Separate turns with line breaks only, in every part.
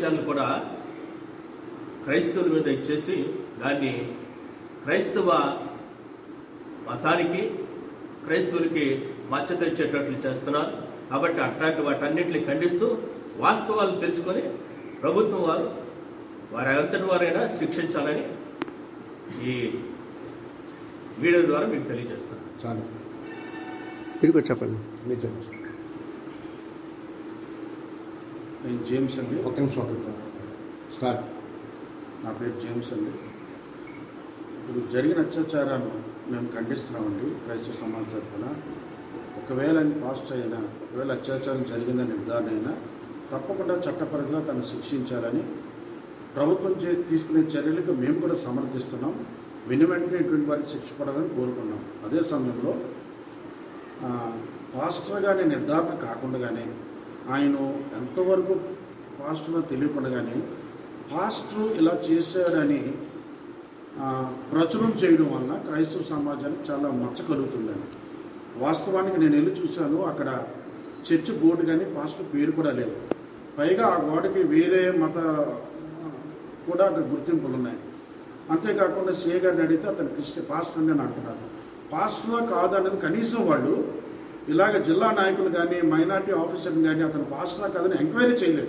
అత్యాచారాలు కూడా క్రైస్తవుల మీద ఇచ్చేసి దాన్ని క్రైస్తవ మతానికి క్రైస్తవులకి మచ్చ తెచ్చేటట్లు చేస్తున్నారు కాబట్టి అట్లాంటి వాటన్నిటిని ఖండిస్తూ వాస్తవాలు తెలుసుకొని ప్రభుత్వం వారు వారి అంతటి వారైనా శిక్షించాలని ఈ వీడియో ద్వారా మీకు తెలియజేస్తున్నాను
చాలు
మీరు కూడా చెప్పండి
మీరు చెప్పండి
నేను జేమ్స్ అండి
ఒక్క నిమిషం ఒక్క నిమిషం. స్టార్ట్
నా పేరు జేమ్స్ అండి ఇప్పుడు జరిగిన అత్యాచారాన్ని మేము ఖండిస్తున్నామండి క్రైస్తవ సమాజం తరఫున ఒకవేళ ఆయన పాస్ట్ అయినా ఒకవేళ అత్యాచారం జరిగిందని నిర్ధారణ అయినా తప్పకుండా చట్ట పరిధిలో తను శిక్షించాలని ప్రభుత్వం చేసి తీసుకునే చర్యలకు మేము కూడా సమర్థిస్తున్నాం విని వెంటనే ఇటువంటి వారికి శిక్ష పడాలని కోరుకున్నాం అదే సమయంలో ఆ, పాస్టర్గానే నిర్ధారణ కాకుండానే ఆయన ఎంతవరకు పాస్టర్లో తెలియకుండానే పాస్టర్ ఇలా చేశాడని ఆ, ప్రచురం చేయడం వలన క్రైస్తవ సమాజానికి చాలా మచ్చ కలుగుతుందండి వాస్తవానికి నేను వెళ్ళి చూశాను అక్కడ చర్చ్ బోర్డు కానీ పాస్టర్ పేరు కూడా లేదు పైగా ఆ గోడకి వేరే మత ఆ, కూడా అక్కడ గుర్తింపులు ఉన్నాయి అంతేకాకుండా సే గారిని అడిగితే అతను క్రిస్టియన్ పాస్టర్ అని అంటున్నారు పాస్టర్లో కాదన్నది కనీసం వాళ్ళు ఇలాగ జిల్లా నాయకులు కానీ మైనార్టీ ఆఫీసర్ని కానీ అతను పాస్టరా కాదని ఎంక్వైరీ చేయలేదు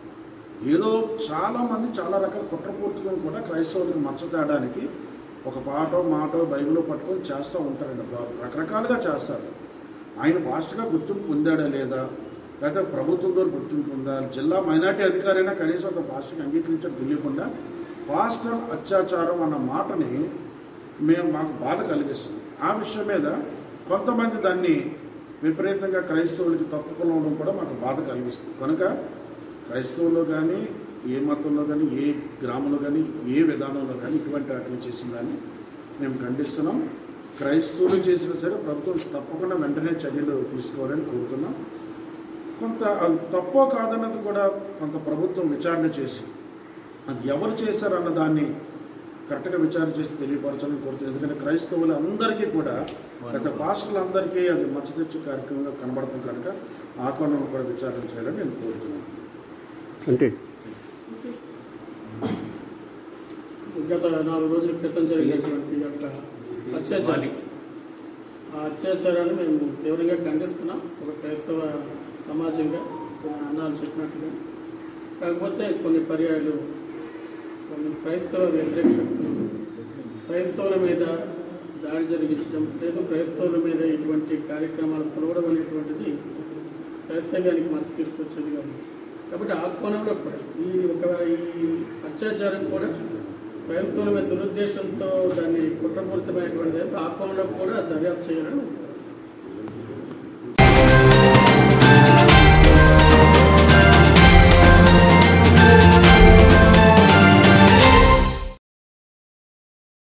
ఏదో చాలామంది చాలా రకాల కుట్రపూర్తిగా కూడా క్రైస్తవులకు మచ్చ తేడానికి ఒక పాటో మాటో బైబిల్ పట్టుకొని చేస్తూ ఉంటారండి బా- రకరకాలుగా చేస్తారు ఆయన పాస్టర్గా గుర్తింపు పొందాడా లేదా లేకపోతే ప్రభుత్వం ద్వారా గుర్తింపు ఉందా జిల్లా మైనార్టీ అధికారైనా కనీసం ఒక పాస్టర్కి అంగీకరించడం తెలియకుండా పాస్టర్ అత్యాచారం అన్న మాటని మేము మాకు బాధ కలిగిస్తుంది ఆ విషయం మీద కొంతమంది దాన్ని విపరీతంగా క్రైస్తవులకి తప్పుకోవడం కూడా మాకు బాధ కలిగిస్తుంది కనుక క్రైస్తవుల్లో కానీ ఏ మతంలో కానీ ఏ గ్రామంలో కానీ ఏ విధానంలో కానీ ఇటువంటి వాటిని చేసిన దాన్ని మేము ఖండిస్తున్నాం క్రైస్తవులు చేసినా సరే ప్రభుత్వం తప్పకుండా వెంటనే చర్యలు తీసుకోవాలని కోరుతున్నాం కొంత అది తప్పో కాదన్నది కూడా కొంత ప్రభుత్వం విచారణ చేసి అది ఎవరు చేశారన్న దాన్ని కరెక్ట్గా విచారణ చేసి తెలియపరచాలని కోరుతుంది ఎందుకంటే క్రైస్తవులు అందరికీ కూడా గత పాస్టర్లందరికీ అది మచ్చ తెచ్చు కార్యక్రమంగా కనబడుతుంది కనుక ఆ కోణంలో కూడా విచారణ చేయాలని నేను కోరుతున్నాను
అంటే
గత నాలుగు రోజుల క్రితం జరిగినటువంటి యొక్క అత్యాచారం ఆ అత్యాచారాన్ని మేము తీవ్రంగా ఖండిస్తున్నాం ఒక క్రైస్తవ సమాజంగా కొన్ని అన్నాలు చెప్పినట్టుగా కాకపోతే కొన్ని పర్యాయాలు కొన్ని క్రైస్తవ వ్యతిరేక శక్తులు క్రైస్తవుల మీద దాడి జరిగించడం లేదా క్రైస్తవుల మీద ఇటువంటి కార్యక్రమాలు పొలవడం అనేటువంటిది క్రైస్తవ్యానికి మంచి తీసుకొచ్చేది కాదు కాబట్టి ఆ కోణంలో కూడా ఈ ఒక ఈ అత్యాచారం కూడా క్రైస్తవుల మీద దురుద్దేశంతో దాన్ని కుట్రపూరితమైనటువంటిది అయితే ఆ కోణంలో కూడా దర్యాప్తు చేయాలని